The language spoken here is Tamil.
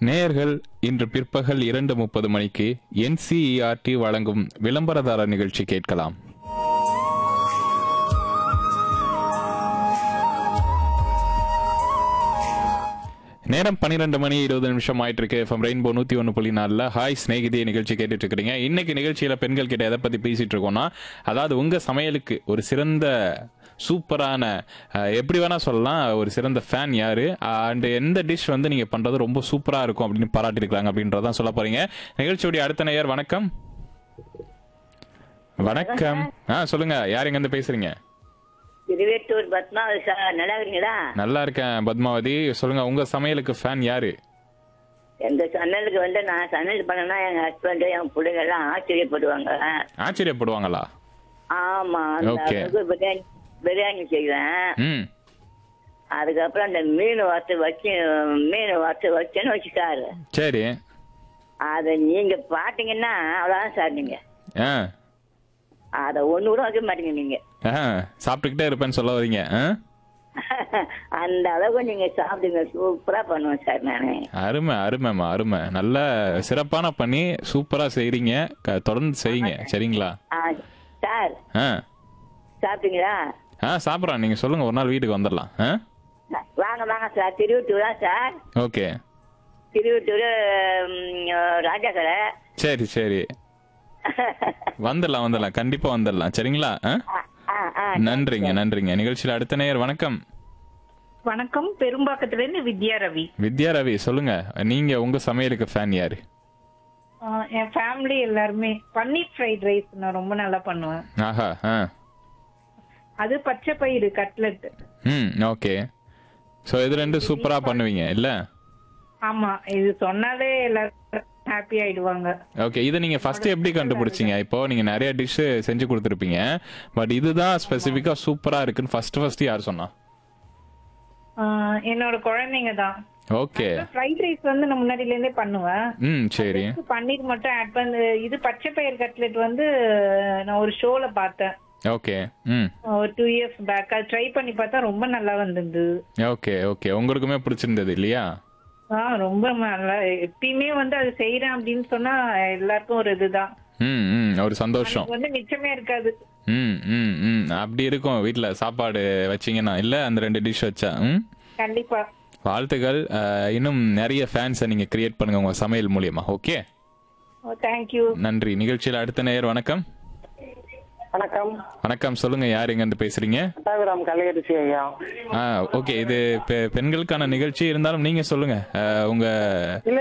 நேயர்கள் இன்று பிற்பகல் இரண்டு முப்பது மணிக்கு என்சிஇஆர்டி வழங்கும் விளம்பரதார நிகழ்ச்சி கேட்கலாம் நேரம் பன்னிரெண்டு மணி இருபது நிமிஷம் ஆயிட்டு இருக்கு எஃப்எம் ரெயின்போ நூத்தி ஒன்று புள்ளி நாலில் ஹாய் ஸ்நேகிதி நிகழ்ச்சி கேட்டுட்டு இருக்கிறீங்க இன்னைக்கு நிகழ்ச்சியில பெண்கள் கிட்ட எதை பத்தி பேசிட்டு இருக்கோம்னா அதாவது உங்க சமையலுக்கு ஒரு சிறந்த சூப்பரான அஹ், எப்படி வேணா சொல்லலாம் ஒரு சிறந்த ஃபேன் யாரு அண்ட் எந்த டிஷ் வந்து நீங்க பண்றது ரொம்ப சூப்பரா இருக்கும் அப்படின்னு பாராட்டிருக்காங்க அப்படின்றதான் சொல்ல போறீங்க நிகழ்ச்சியுடைய அடுத்த நேயர் வணக்கம் வணக்கம் ஆ சொல்லுங்க யார் எங்க இருந்து பேசுறீங்க திருவேட்டூர் பத்மா சார் நல்லா இருக்கீங்களா நல்லா இருக்கேன் பத்மாவதி சொல்லுங்க உங்க சமையலுக்கு ஃபேன் யாரு எங்க சமையலுக்கு வந்து நான் சமையல் பண்ணனா எங்க ஹஸ்பண்ட் என் பிள்ளைங்க எல்லாம் ஆச்சரியப்படுவாங்க ஆச்சரியப்படுவாங்களா ஆமா அந்த Okay. அளவுக்கு பிரியாணி பிரியாணி செய்வேன் ம் அதுக்கப்புறம் அந்த மீன் வறுத்து வச்சு மீன் வறுத்து வச்சேன்னு வச்சுட்டாரு சரி அதை நீங்க பாத்தீங்கன்னா அவ்வளவுதான் சார் நீங்க ஆ அதை ஒண்ணு கூட வைக்க மாட்டீங்க நீங்க ஆ சாப்பிட்டுக்கிட்டே இருப்பேன்னு சொல்ல வரீங்க ஆ அந்த அளவுக்கு நீங்க சாப்பிடுங்க சூப்பரா பண்ணுவேன் சார் நானு அருமை அருமைம்மா அருமை நல்ல சிறப்பான பண்ணி சூப்பரா செய்றீங்க க- தொடர்ந்து செய்யுங்க சரிங்களா ஆ, சார் ஆ சாப்பிட்டீங்களா ஆ சாப்பிட்றோம் நீங்க சொல்லுங்க ஒரு நாள் வீட்டுக்கு வந்துடலாம் ஆ வாங்க வாங்க சார் திருவட்டூரா சார் ஓகே திருவட்டூர் ம், ராஜாக்கரை சரி சரி வந்துடலாம் வந்துடலாம் கண்டிப்பா வந்துடலாம் சரிங்களா ஆ ஆ, ஆ, ஆ. நன்றிங்க நன்றிங்க நிகழ்ச்சியில் அடுத்த நேயர் வணக்கம் வணக்கம் பெரும்பாக்கத்துல இருந்து வித்யா ரவி வித்யா ரவி சொல்லுங்க நீங்க உங்க சமையலுக்கு ஃபேன் யாரு ஆஹ் என் ஃபேமிலி எல்லாருமே பன்னீர் ஃப்ரைட் ரைஸ் நான் ரொம்ப நல்லா பண்ணுவேன் ஆஹா ஆ அது பச்சை பயிறு கட்லெட் ம் ஓகே ஸோ இது ரெண்டு சூப்பரா பண்ணுவீங்க இல்ல ஆமா இது சொன்னாலே எல்லாரும் ஹாப்பி ஆயிடுவாங்க ஓகே இதை நீங்க ஃபர்ஸ்ட் எப்படி கண்டுபிடிச்சீங்க இப்போ நீங்க நிறைய டிஷ் செஞ்சு கொடுத்துருப்பீங்க பட் இதுதான் ஸ்பெசிஃபிக்கா சூப்பரா இருக்குன்னு ஃபர்ஸ்ட் ஃபர்ஸ்ட் யார் சொன்னா ஆஹ் என்னோட குழந்தைங்க தான் ஓகே ஃப்ரைட் ரைஸ் வந்து நான் முன்னாடில இருந்தே பண்ணுவேன் ம் சரி பன்னீர் மட்டும் ஆட் பண்ணு இது பச்சை பயிர் கட்லெட் வந்து நான் ஒரு ஷோல பார்த்தேன் ஓகே ம் ஒரு டூ இயர்ஸ் பேக் அது ட்ரை பண்ணி பார்த்தா ரொம்ப நல்லா வந்திருந்தது ஓகே ஓகே உங்களுக்குமே பிடிச்சிருந்தது இல்லையா ஆ ரொம்ப நல்லா எப்பயுமே வந்து அது செய்யறேன் அப்படின்னு சொன்னா எல்லாருக்கும் ஒரு இதுதான் ம் ம் ஒரு சந்தோஷம் எனக்கு வந்து மிச்சமே இருக்காது ம் ம் ம் அப்படி இருக்கும் வீட்ல சாப்பாடு வச்சீங்கன்னா இல்ல அந்த ரெண்டு டிஷ் வச்சா ம் கண்டிப்பா வாழ்த்துக்கள் அஹ், இன்னும் நிறைய ஃபேன்ஸை நீங்க கிரியேட் பண்ணுங்க உங்க சமையல் மூலியமா ஓகே தேங்க்யூ நன்றி நிகழ்ச்சியில் அடுத்த நேயர் வணக்கம் வணக்கம் வணக்கம் சொல்லுங்க யார் எங்க இருந்து பேசுறீங்க பட்டாபிராம் கலையரசி ஐயா ஆ ஓகே இது பெ- பெண்களுக்கான நிகழ்ச்சி இருந்தாலும் நீங்க சொல்லுங்க அஹ், உங்க இல்ல